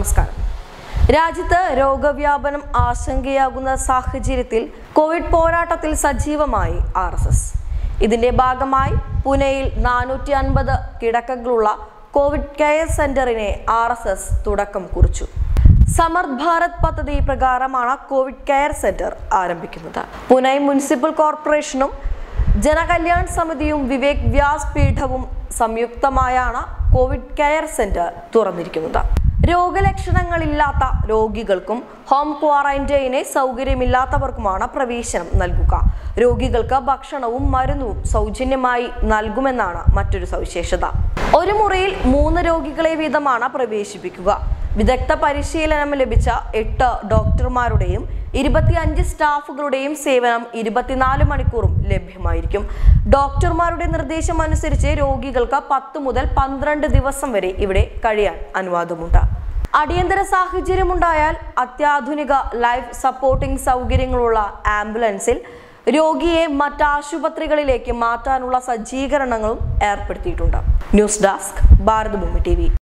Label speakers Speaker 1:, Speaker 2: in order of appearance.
Speaker 1: നമസ്കാരം രാജ്യത്ത് രോഗവ്യാപനം ആശങ്കയാകുന്ന സാഹചര്യത്തിൽ കോവിഡ് പോരാട്ടത്തിൽ സജീവമായി ആർ എസ് എസ് ഇതിന്റെ ഭാഗമായി പുനെയിൽ നാനൂറ്റി അൻപത് കിടക്കകളുള്ള കോവിഡ് കെയർ സെന്ററിനെ ആർ എസ് എസ് തുടക്കം കുറിച്ചു സമർത്ഥ് ഭാരത് പദ്ധതി പ്രകാരമാണ് കോവിഡ് കെയർ സെന്റർ ആരംഭിക്കുന്നത് പുനെ മുനിസിപ്പൽ കോർപ്പറേഷനും ജനകല്യാൺ സമിതിയും വിവേക് വ്യാസ് പീഠവും സംയുക്തമായാണ് കോവിഡ് കെയർ സെന്റർ തുറന്നിരിക്കുന്നത് രോഗലക്ഷണങ്ങളില്ലാത്ത രോഗികൾക്കും ഹോം ക്വാറന്റൈനെ സൗകര്യമില്ലാത്തവർക്കുമാണ് പ്രവേശനം നൽകുക രോഗികൾക്ക് ഭക്ഷണവും മരുന്നും സൗജന്യമായി നൽകുമെന്നാണ് മറ്റൊരു സവിശേഷത ഒരു മുറിയിൽ മൂന്ന് രോഗികളെ വീതമാണ് പ്രവേശിപ്പിക്കുക വിദഗ്ധ പരിശീലനം ലഭിച്ച എട്ട് ഡോക്ടർമാരുടെയും ഇരുപത്തിയഞ്ച് സ്റ്റാഫുകളുടെയും സേവനം ഇരുപത്തിനാല് മണിക്കൂറും ലഭ്യമായിരിക്കും ഡോക്ടർമാരുടെ നിർദ്ദേശം അനുസരിച്ച് രോഗികൾക്ക് പത്ത് മുതൽ പന്ത്രണ്ട് ദിവസം വരെ ഇവിടെ കഴിയാൻ അനുവാദമുണ്ട് അടിയന്തര സാഹചര്യമുണ്ടായാൽ അത്യാധുനിക ലൈഫ് സപ്പോർട്ടിംഗ് സൗകര്യങ്ങളുള്ള ആംബുലൻസിൽ രോഗിയെ മറ്റാശുപത്രികളിലേക്ക് മാറ്റാനുള്ള സജ്ജീകരണങ്ങളും ഏർപ്പെടുത്തിയിട്ടുണ്ട് ന്യൂസ് ഡെസ്ക് ഭാരതഭൂമി ടി